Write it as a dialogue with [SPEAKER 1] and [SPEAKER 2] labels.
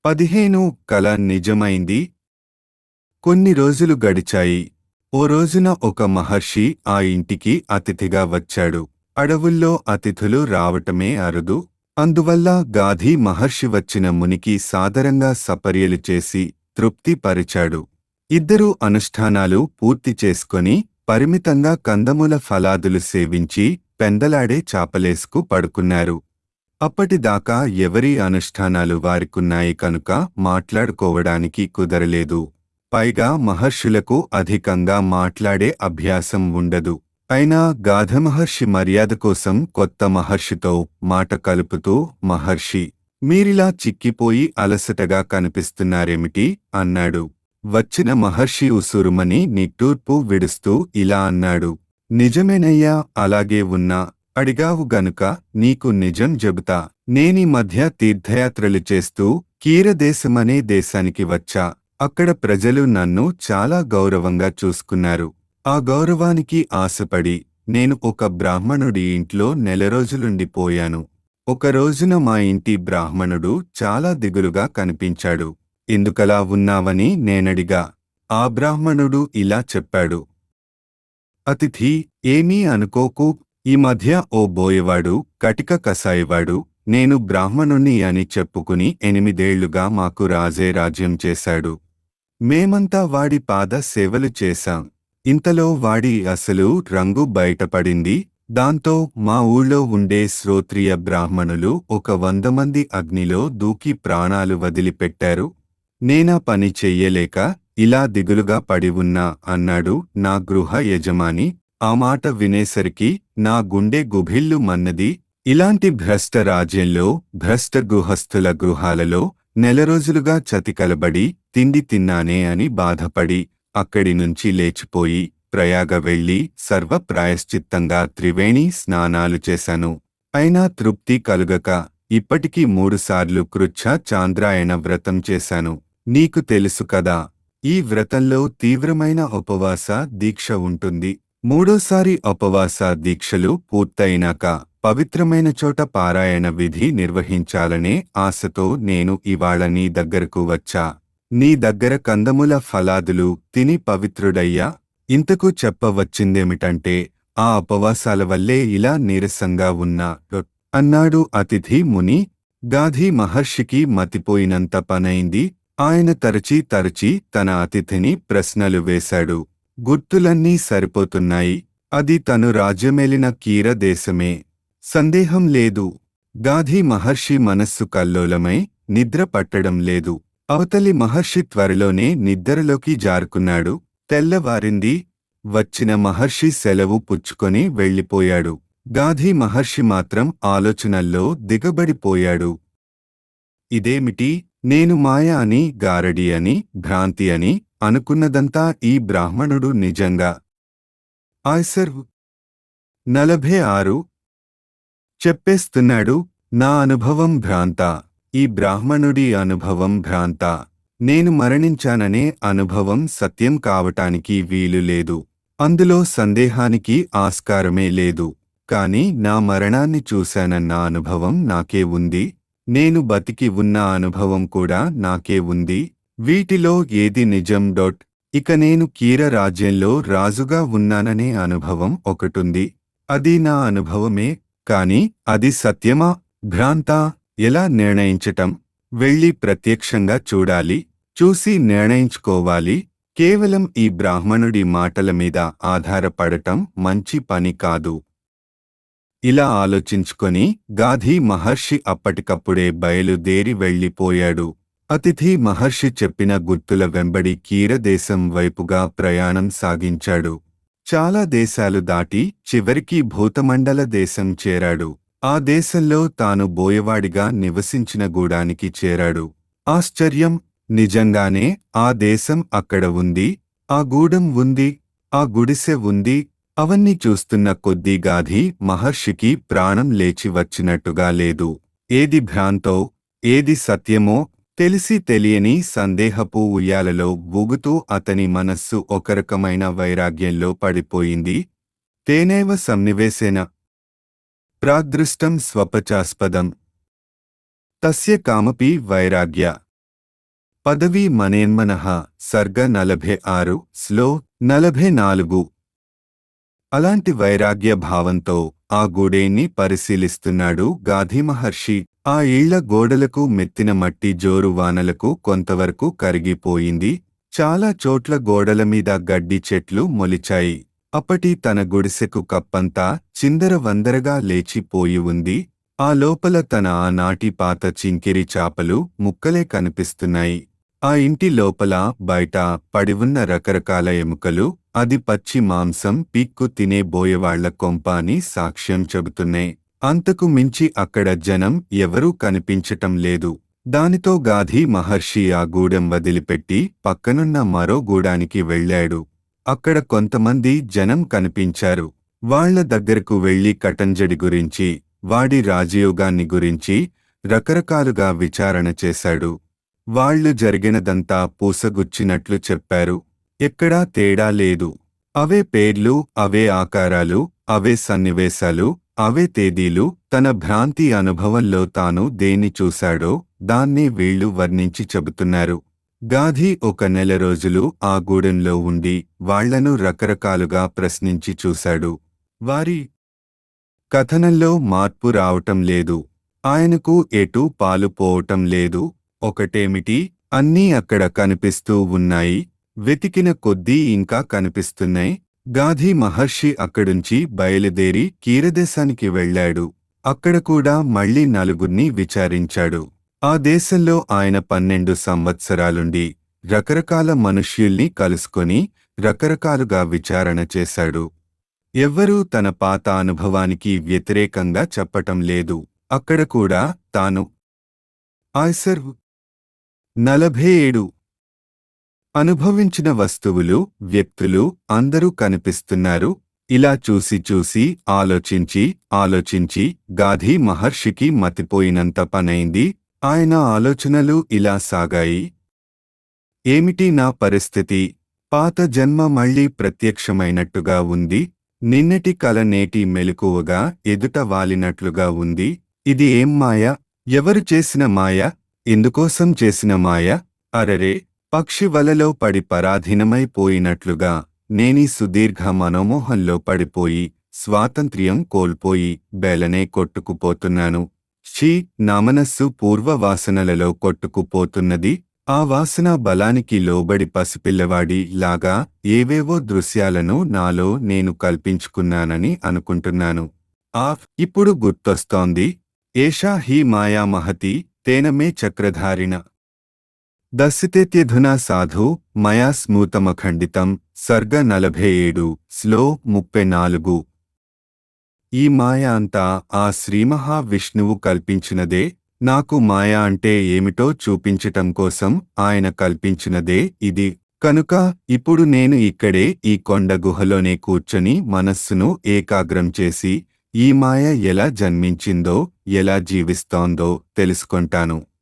[SPEAKER 1] పదిహేను కల నిజమైంది కొన్ని రోజులు గడిచాయి ఓ రోజున ఒక మహర్షి ఆ ఇంటికి అతిథిగా వచ్చాడు అడవుల్లో అతిథులు రావటమే అరుదు అందువల్ల గాధి మహర్షి వచ్చిన మునికి సాదరంగా సపర్యలు చేసి తృప్తి పరిచాడు ఇద్దరూ అనుష్ఠానాలు పూర్తి చేసుకొని పరిమితంగా కందముల ఫలాదులు సేవించి పెందలాడే చాపలేసుకు పడుకున్నారు అప్పటిదాకా ఎవరి అనుష్ఠానాలు వారికున్నాయి కనుక మాట్లాడుకోవడానికి కుదరలేదు పైగా మహర్షులకు అధికంగా మాట్లాడే అభ్యాసం ఉండదు అయినా గాధమహర్షి మర్యాద కోసం కొత్త మహర్షితో మాట కలుపుతూ మహర్షి మీరిలా చిక్కిపోయి అలసటగా కనిపిస్తున్నారేమిటి అన్నాడు వచ్చిన మహర్షి ఉసురుమని నిట్టూర్పు విడుస్తూ ఇలా అన్నాడు నిజమేనయ్యా అలాగే ఉన్నా అడిగావు గనుక నీకు నిజం చెబుతా నేనీ మధ్య తీర్థయాత్రలు చేస్తూ కీరదేశమనే దేశానికి వచ్చా అక్కడ ప్రజలు నన్ను చాలా గౌరవంగా చూసుకున్నారు ఆ గౌరవానికి ఆశపడి నేను ఒక బ్రాహ్మణుడి ఇంట్లో నెల రోజులుండిపోయాను ఒక రోజున మా ఇంటి బ్రాహ్మణుడు చాలా దిగులుగా కనిపించాడు ఎందుకలా ఉన్నావని నేనడిగా ఆ బ్రాహ్మణుడు ఇలా చెప్పాడు అతిథి ఏమీ అనుకోకు ఈ మధ్య ఓ బోయవాడు కటిక కసాయివాడు నేను బ్రాహ్మణుణ్ణి అని చెప్పుకుని ఎనిమిదేళ్లుగా మాకు రాజే రాజ్యం చేశాడు మేమంతా వాడి పాద సేవలు చేశాం ఇంతలో వాడి అసలు రంగు బయటపడింది దాంతో మా ఊళ్ళో ఉండే శ్రోత్రియ బ్రాహ్మణులు ఒక వంద మంది అగ్నిలో దూకి ప్రాణాలు వదిలిపెట్టారు నేనా పని చెయ్యలేక ఇలా దిగులుగా పడి ఉన్నా అన్నాడు నా గృహ యజమాని ఆ మాట వినేసరికి నా గుండె గుభిల్లు మన్నది ఇలాంటి భ్రష్ట రాజ్యంలో భ్రష్ట గృహస్థుల గృహాలలో నెల రోజులుగా చతికలబడి తిండి తిన్నానే అని బాధపడి అక్కడి నుంచి లేచిపోయి ప్రయాగ వెళ్లి సర్వ ప్రాయశ్చిత్తంగా త్రివేణి స్నానాలు చేశాను అయినా తృప్తి కలుగక ఇప్పటికీ మూడుసార్లు కృచ్ఛ చాంద్రాయణ వ్రతం చేశాను నీకు తెలుసు కదా ఈ వ్రతంలో తీవ్రమైన ఉపవాస దీక్ష ఉంటుంది మూడోసారి ఉపవాస దీక్షలు పూర్తయినాక పవిత్రమైన చోట పారాయణ విధి నిర్వహించాలనే ఆశతో నేను ఇవాళ నీ దగ్గరకు వచ్చా నీ దగ్గర కందముల ఫలాదులు తిని పవిత్రుడయ్యా ఇంతకు చెప్పవచ్చిందేమిటంటే ఆ ఉపవాసాల వల్లే ఇలా నీరసంగా ఉన్నా అన్నాడు అతిథి ముని గాధి మహర్షికి మతిపోయినంత పనైంది ఆయన తరచి తరచి తన అతిథిని ప్రశ్నలు వేశాడు గుర్తులన్నీ సరిపోతున్నాయి అది తను రాజ్యమేలిన కీర దేశమే సందేహం లేదు గాధి మహర్షి మనస్సు కల్లోలమై నిద్ర పట్టడం లేదు అవతలి మహర్షి త్వరలోనే నిద్రలోకి జారుకున్నాడు తెల్లవారింది వచ్చిన మహర్షి సెలవు పుచ్చుకొని వెళ్ళిపోయాడు గాధి మహర్షి మాత్రం ఆలోచనల్లో దిగబడిపోయాడు ఇదేమిటి నేను మాయ అని గారడి అని భ్రాంతి అని అనుకున్నదంతా ఈ బ్రాహ్మణుడు నిజంగా ఆయ్సర్ నలభై ఆరు చెప్పేస్తున్నాడు నా అనుభవం భ్రాంత ఈ బ్రాహ్మణుడి అనుభవం భ్రాంత నేను మరణించాననే అనుభవం సత్యం కావటానికి వీలు లేదు అందులో సందేహానికి ఆస్కారమే లేదు కాని నా మరణాన్ని చూశానన్న అనుభవం నాకే ఉంది నేను బతికి ఉన్న అనుభవం కూడా నాకే ఉంది వీటిలో ఏది నిజం డొట్ ఇక నేను కీర రాజ్యంలో రాజుగా ఉన్నాననే అనుభవం ఒకటుంది అది నా అనుభవమే కాని అది సత్యమా భ్రాంతా ఎలా నిర్ణయించటం వెళ్ళి ప్రత్యక్షంగా చూడాలి చూసి నిర్ణయించుకోవాలి కేవలం ఈ బ్రాహ్మణుడి మాటల మీద ఆధారపడటం మంచి పని కాదు ఇలా ఆలోచించుకొని గాధి మహర్షి అప్పటికప్పుడే బయలుదేరి వెళ్ళిపోయాడు అతిథి మహర్షి చెప్పిన గుర్తుల వెంబడి కీరదేశం వైపుగా ప్రయాణం సాగించాడు చాలా దేశాలు దాటి చివరికి భూతమండల దేశం చేరాడు ఆ దేశంలో తాను బోయవాడిగా నివసించిన గూడానికి చేరాడు ఆశ్చర్యం నిజంగానే ఆ దేశం అక్కడ ఉంది ఆ గూడెం ఉంది ఆ గుడిసె ఉంది అవన్నీ చూస్తున్న కొద్దీ గాధి మహర్షికి ప్రాణం లేచి వచ్చినట్టుగా లేదు ఏది భ్రాంతో ఏది సత్యమో తెలిసి తెలియని సందేహపు ఉయ్యాలలో ఊగుతూ అతని మనస్సు ఒక రకమైన వైరాగ్యంలో పడిపోయింది తేనేవ సన్నివేశేన ప్రాదృష్టం స్వపచాస్పదం తస్య కామపి వైరాగ్య పదవి మనేన్మనః సర్గ నలభై ఆరు స్లో నలభై నాలుగు అలాంటి వైరాగ్య భావంతో ఆ గూడేన్ని పరిశీలిస్తున్నాడు గాధి మహర్షి ఆ ఇళ్ల గోడలకు మెత్తిన మట్టి జోరు వానలకు కొంతవరకు కరిగిపోయింది చాలా చోట్ల గోడల మీద గడ్డి చెట్లు మొలిచాయి అప్పటి తన గుడిసెకు కప్పంతా చిందర వందరగా లేచిపోయి ఉంది ఆ లోపల తన ఆనాటి పాత చింకిరి చాపలు ముక్కలే కనిపిస్తున్నాయి ఆ ఇంటి లోపల బయట పడివున్న రకరకాల ఎముకలు అది పచ్చి మాంసం పీక్కు తినే బోయవాళ్ల కొంప అని సాక్ష్యం చెబుతున్నాయి అంతకు మించి అక్కడ జనం ఎవరూ కనిపించటం లేదు దానితో గాధి మహర్షి ఆ గూడెం వదిలిపెట్టి పక్కనున్న మరో గూడానికి వెళ్ళాడు అక్కడ కొంతమంది జనం కనిపించారు వాళ్ల దగ్గరకు వెళ్లి కటంజడి గురించి వాడి రాజయోగాన్ని గురించి రకరకాలుగా విచారణ చేశాడు వాళ్లు జరిగినదంతా పూసగుచ్చినట్లు చెప్పారు ఎక్కడా తేడా లేదు అవే పేర్లు అవే ఆకారాలు అవే సన్నివేశాలు అవే తేదీలు తన భ్రాంతి అనుభవంలో తాను దేన్ని చూశాడో దాన్ని వీళ్లు వర్ణించి చెబుతున్నారు గాధి ఒక నెల రోజులు ఆ గూడెంలో ఉండి వాళ్లను రకరకాలుగా ప్రశ్నించి చూశాడు వారి కథనంలో మార్పు రావటం లేదు ఆయనకు ఎటూ పాలు పోవటం లేదు ఒకటేమిటి అన్నీ అక్కడ కనిపిస్తూ ఉన్నాయి వెతికిన కొద్దీ ఇంకా కనిపిస్తున్నాయి గాధి మహర్షి అక్కడుంచి బయలుదేరి కీరదేశానికి వెళ్ళాడు అక్కడ కూడా మళ్లీ నలుగుర్ని విచారించాడు ఆ దేశంలో ఆయన పన్నెండు సంవత్సరాలుండి రకరకాల మనుష్యుల్ని కలుసుకొని రకరకాలుగా విచారణ చేశాడు ఎవ్వరూ తన పాత అనుభవానికి వ్యతిరేకంగా చెప్పటం లేదు అక్కడ కూడా తాను ఆయ్సర్ నలభై ఏడు అనుభవించిన వస్తువులు వ్యక్తులు అందరూ కనిపిస్తున్నారు ఇలా చూసి చూసి ఆలోచించి ఆలోచించి గాధి మహర్షికి మతిపోయినంత పనైంది ఆయన ఆలోచనలు ఇలా సాగాయి ఏమిటి నా పరిస్థితి పాత జన్మ మళ్లీ ప్రత్యక్షమైనట్టుగా ఉంది నిన్నటి కల నేటి మెలకువగా ఎదుట వాలినట్లుగా ఉంది ఇది ఏం మాయ ఎవరు చేసిన మాయ ఎందుకోసం చేసిన మాయ అరరే పక్షి వలలో పడి పరాధీనమైపోయినట్లుగా నేనీ సుదీర్ఘ మనోమోహంలో పడిపోయి స్వాతంత్ర్యం కోల్పోయి బేలనే కొట్టుకుపోతున్నాను షీ నా మనస్సు పూర్వ వాసనలలో కొట్టుకుపోతున్నది ఆ వాసన బలానికి లోబడి పసిపిల్లవాడి లాగా ఏవేవో దృశ్యాలను నాలో నేను కల్పించుకున్నానని అనుకుంటున్నాను ఆ ఇప్పుడు గుర్తొస్తోంది ఏషా హీ మాయా మహతి తేనమే చక్రధారిణ దశితేత్యధునా సాధు మయా స్మూతమఖండితం సర్గ నలభై ఏడు స్లో ముప్పై నాలుగు ఈ మాయ అంతా ఆ శ్రీమహావిష్ణువు కల్పించినదే నాకు మాయ అంటే ఏమిటో చూపించటం కోసం ఆయన కల్పించినదే ఇది కనుక ఇప్పుడు నేను ఇక్కడే ఈ కొండ గుహలోనే కూర్చొని మనస్సును ఏకాగ్రం చేసి ఈ మాయ ఎలా జన్మించిందో ఎలా జీవిస్తోందో తెలుసుకొంటాను